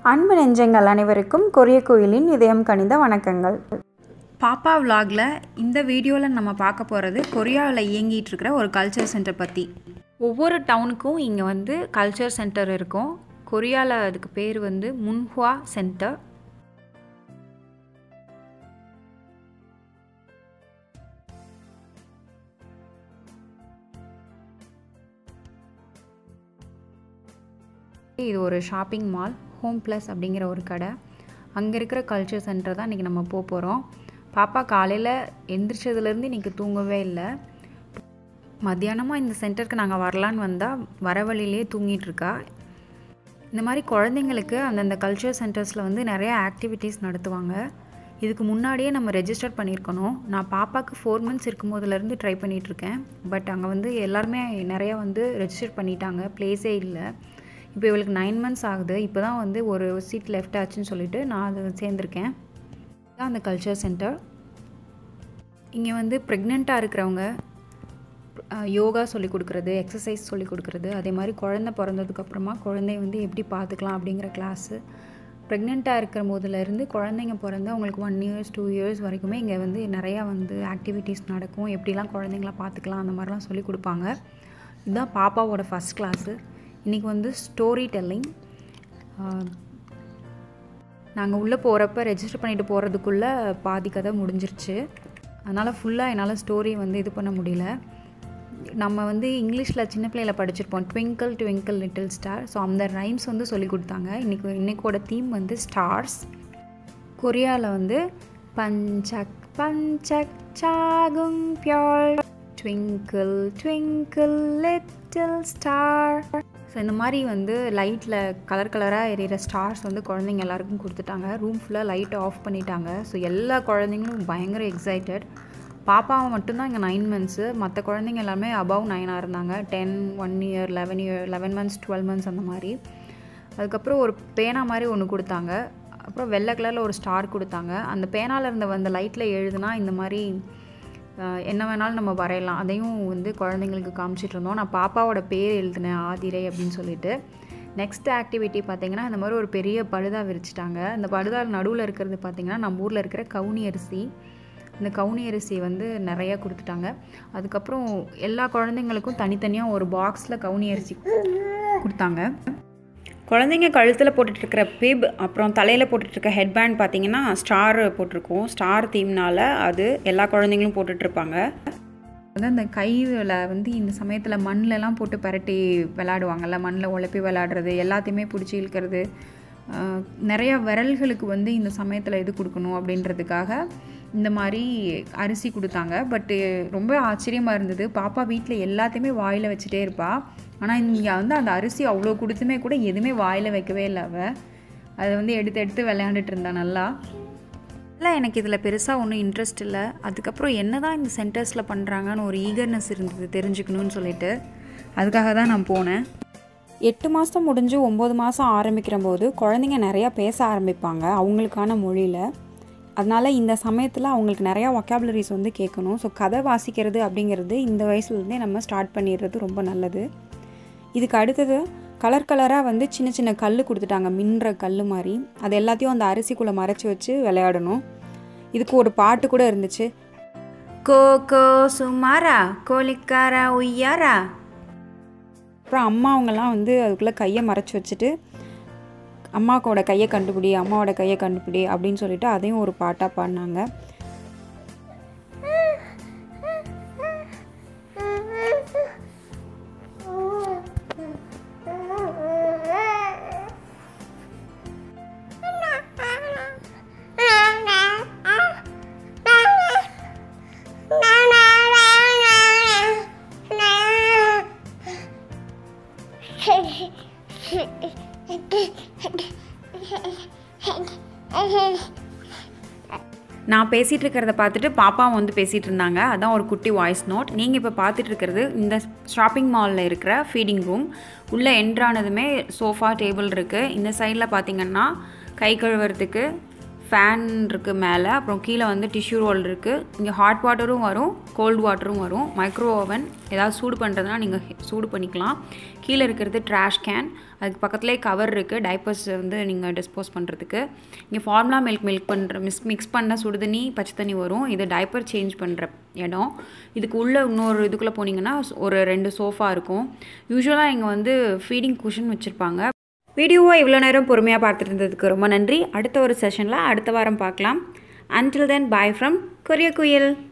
அன்பு நெஞ்சங்கள் அனைவருக்கும் கொரிய கோயிலின் இதயம் கனிந்த வணக்கங்கள் பாப்பா விலாகில் இந்த வீடியோவில் நம்ம பார்க்க போகிறது கொரியாவில் இயங்கிட்டு இருக்கிற ஒரு கல்ச்சர் சென்டர் பற்றி ஒவ்வொரு டவுனுக்கும் இங்கே வந்து கல்ச்சர் சென்டர் இருக்கும் கொரியாவில் அதுக்கு பேர் வந்து முன்ஹுவா சென்டர் இது ஒரு ஷாப்பிங் மால் ஹோம் ப்ளஸ் அப்படிங்கிற ஒரு கடை அங்கே இருக்கிற கல்ச்சர் சென்டர் தான் இன்றைக்கி நம்ம போக போகிறோம் பாப்பா காலையில் எந்திரிச்சதுலேருந்து இன்றைக்கி தூங்கவே இல்லை மத்தியானமாக இந்த சென்டருக்கு நாங்கள் வரலான்னு வந்தால் வர வழியிலே தூங்கிட்டு இருக்கா இந்த மாதிரி குழந்தைங்களுக்கு அந்தந்த கல்ச்சர் சென்டர்ஸில் வந்து நிறைய ஆக்டிவிட்டீஸ் நடத்துவாங்க இதுக்கு முன்னாடியே நம்ம ரெஜிஸ்டர் பண்ணியிருக்கணும் நான் பாப்பாவுக்கு ஃபோர் மந்த்ஸ் இருக்கும்போதுலேருந்து ட்ரை பண்ணிகிட்ருக்கேன் பட் அங்கே வந்து எல்லாருமே நிறையா வந்து ரெஜிஸ்டர் பண்ணிட்டாங்க ப்ளேஸே இல்லை இப்போ இவளுக்கு நைன் மந்த்ஸ் ஆகுது இப்போ தான் வந்து ஒரு சீட் லெஃப்ட் ஆச்சுன்னு சொல்லிட்டு நான் அதை சேர்ந்துருக்கேன் இதுதான் அந்த கல்ச்சர் சென்டர் இங்கே வந்து ப்ரெக்னெண்ட்டாக இருக்கிறவங்க யோகா சொல்லி கொடுக்குறது எக்ஸசைஸ் சொல்லி கொடுக்குறது அதே மாதிரி குழந்த பிறந்ததுக்கப்புறமா குழந்தைய வந்து எப்படி பார்த்துக்கலாம் அப்படிங்கிற கிளாஸு ப்ரெக்னெண்ட்டாக இருக்கிற போதுலேருந்து குழந்தைங்க பிறந்து அவங்களுக்கு ஒன் இயர்ஸ் டூ இயர்ஸ் வரைக்குமே இங்கே வந்து நிறையா வந்து ஆக்டிவிட்டீஸ் நடக்கும் எப்படிலாம் குழந்தைங்கள பார்த்துக்கலாம் அந்த மாதிரிலாம் சொல்லி கொடுப்பாங்க இதுதான் பாப்பாவோட ஃபஸ்ட் கிளாஸு இன்றைக்கி வந்து ஸ்டோரி டெல்லிங் நாங்கள் உள்ளே போகிறப்ப ரெஜிஸ்டர் பண்ணிட்டு போகிறதுக்குள்ளே பாதி கதை முடிஞ்சிருச்சு அதனால் ஃபுல்லாக என்னால் ஸ்டோரி வந்து இது பண்ண முடியல நம்ம வந்து இங்கிலீஷில் சின்ன பிள்ளையில் படிச்சிருப்போம் twinkle twinkle little star so அந்த ரைம்ஸ் வந்து சொல்லி கொடுத்தாங்க இன்றைக்கி இன்றைக்கோட தீம் வந்து ஸ்டார்ஸ் கொரியாவில் வந்து பஞ்சக் பஞ்சக் சாகும் பியோல் twinkle twinkle little star so இந்த மாதிரி வந்து லைட்டில் கலர் கலராக எரியிற ஸ்டார்ஸ் வந்து குழந்தைங்க எல்லாருக்கும் கொடுத்துட்டாங்க ரூம் ஃபுல்லாக லைட்டை ஆஃப் பண்ணிட்டாங்க ஸோ எல்லா குழந்தைங்களும் பயங்கர எக்ஸைட்டட் பாப்பாவை மட்டும்தான் இங்கே நைன் மந்த்ஸு மற்ற குழந்தைங்க எல்லாமே அபவ் நைனாக இருந்தாங்க ten one year eleven year eleven months twelve months அந்த மாதிரி அதுக்கப்புறம் ஒரு பேனா மாதிரி ஒன்று கொடுத்தாங்க அப்புறம் வெள்ளை கலரில் ஒரு ஸ்டார் கொடுத்தாங்க அந்த பேனாவில் இருந்த அந்த லைட்டில் எழுதுனா இந்த மாதிரி என்ன வேணாலும் நம்ம வரையலாம் அதையும் வந்து குழந்தைங்களுக்கு காமிச்சிட்டு இருந்தோம் நான் பாப்பாவோட பேர் எழுதினேன் ஆதிரை அப்படின்னு சொல்லிட்டு நெக்ஸ்ட் ஆக்டிவிட்டி பார்த்திங்கன்னா இந்த மாதிரி ஒரு பெரிய பழுதா விரிச்சிட்டாங்க அந்த பழுதா நடுவில் இருக்கிறது பார்த்திங்கன்னா நம்ம ஊரில் இருக்கிற கவுனி அரிசி இந்த கவுனி அரிசி வந்து நிறையா கொடுத்துட்டாங்க அதுக்கப்புறம் எல்லா குழந்தைங்களுக்கும் தனித்தனியாக ஒரு பாக்ஸில் கவுனி அரிசி கொடுத்தாங்க குழந்தைங்க கழுத்தில் போட்டுட்ருக்கிற பிப் அப்புறம் தலையில் போட்டுட்ருக்க ஹெட்பேண்ட் பார்த்தீங்கன்னா ஸ்டார் போட்டிருக்கோம் ஸ்டார் தீம்னால் அது எல்லா குழந்தைங்களும் போட்டுட்ருப்பாங்க வந்து அந்த கையில் வந்து இந்த சமயத்தில் மண்ணிலலாம் போட்டு பரட்டி விளாடுவாங்கல்ல மண்ணில் உழப்பி விளாடுறது எல்லாத்தையுமே பிடிச்சி இழுக்கிறது நிறையா விரல்களுக்கு வந்து இந்த சமயத்தில் இது கொடுக்கணும் அப்படின்றதுக்காக இந்த மாதிரி அரிசி கொடுத்தாங்க பட்டு ரொம்ப ஆச்சரியமாக இருந்தது பாப்பா வீட்டில் எல்லாத்தையுமே வாயில் வச்சுட்டே இருப்பாள் ஆனால் இங்கே வந்து அந்த அரிசி அவ்வளோ கொடுத்துமே கூட எதுவுமே வாயில் வைக்கவே இல்லை அவள் அதை வந்து எடுத்து எடுத்து விளையாண்டுட்டு இருந்தா நல்லா இல்லை எனக்கு இதில் பெருசாக ஒன்றும் இன்ட்ரெஸ்ட் இல்லை அதுக்கப்புறம் என்ன தான் இந்த சென்டர்ஸில் பண்ணுறாங்கன்னு ஒரு ஈகர்னஸ் இருந்தது தெரிஞ்சுக்கணும்னு சொல்லிட்டு அதுக்காக தான் நான் போனேன் எட்டு மாதம் முடிஞ்சு ஒம்பது மாதம் ஆரம்பிக்கிற போது குழந்தைங்க நிறையா பேச ஆரம்பிப்பாங்க அவங்களுக்கான மொழியில் அதனால் இந்த சமயத்தில் அவங்களுக்கு நிறையா ஒக்காபுலரிஸ் வந்து கேட்கணும் ஸோ கதை வாசிக்கிறது அப்படிங்கிறது இந்த வயசுலேருந்தே நம்ம ஸ்டார்ட் பண்ணிடுறது ரொம்ப நல்லது இதுக்கு அடுத்தது கலர் கலராக வந்து சின்ன சின்ன கல் கொடுத்துட்டாங்க மின்ற கல் மாதிரி அது எல்லாத்தையும் அந்த அரிசிக்குள்ளே மறைச்சி வச்சு விளையாடணும் இதுக்கு ஒரு பாட்டு கூட இருந்துச்சு கோ கோ சுமாரா கோலிக்காரா உய்யாரா அப்புறம் அம்மா அவங்கெல்லாம் வந்து அதுக்குள்ளே கையை மறைச்சி வச்சுட்டு அம்மாவோட கையை கண்டுபிடி அம்மாவோட கையை கண்டுபிடி அப்படின்னு சொல்லிட்டு அதையும் ஒரு பாட்டாக பாடினாங்க நான் பேசிகிட்டு இருக்கிறத பார்த்துட்டு பாப்பாவும் வந்து பேசிகிட்டு இருந்தாங்க அதான் ஒரு குட்டி வாய்ஸ் நோட் நீங்கள் இப்போ பார்த்துட்டு இருக்கிறது இந்த ஷாப்பிங் மாலில் இருக்கிற ஃபீடிங் ரூம் உள்ளே என்ட்ரானதுமே சோஃபா டேபிள் இருக்குது இந்த சைடில் பார்த்தீங்கன்னா கை கழுவுறதுக்கு ஃபேன் இருக்குது மேலே அப்புறம் கீழே வந்து டிஷ்யூ ரோல் இருக்குது இங்கே ஹாட் வாட்டரும் வரும் கோல்டு வாட்டரும் வரும் மைக்ரோ ஓவன் ஏதாவது சூடு பண்ணுறதுனா நீங்கள் சூடு பண்ணிக்கலாம் கீழே இருக்கிறது ட்ராஷ் கேன் அதுக்கு பக்கத்துலேயே கவர் இருக்குது டைப்பர்ஸ் வந்து நீங்கள் டிஸ்போஸ் பண்ணுறதுக்கு இங்கே ஃபார்முலா மில்க் மில்க் பண்ணுற மிக்ஸ் மிக்ஸ் பண்ண சுடுதண்ணி பச்சை தண்ணி வரும் இது டைப்பர் சேஞ்ச் பண்ணுற இடம் இதுக்கு உள்ளே இன்னொரு இதுக்குள்ளே போனீங்கன்னா ஒரு ரெண்டு சோஃபா இருக்கும் யூஸ்வலாக இங்கே வந்து ஃபீடிங் குஷன் வச்சுருப்பாங்க வீடியோவை இவ்வளோ நேரம் பொறுமையாக பார்த்துட்டு இருந்ததுக்கு ரொம்ப நன்றி அடுத்த ஒரு செஷனில் அடுத்த வாரம் பார்க்கலாம் அன்டில் தென் பாய் ஃப்ரம் கொரிய குயில்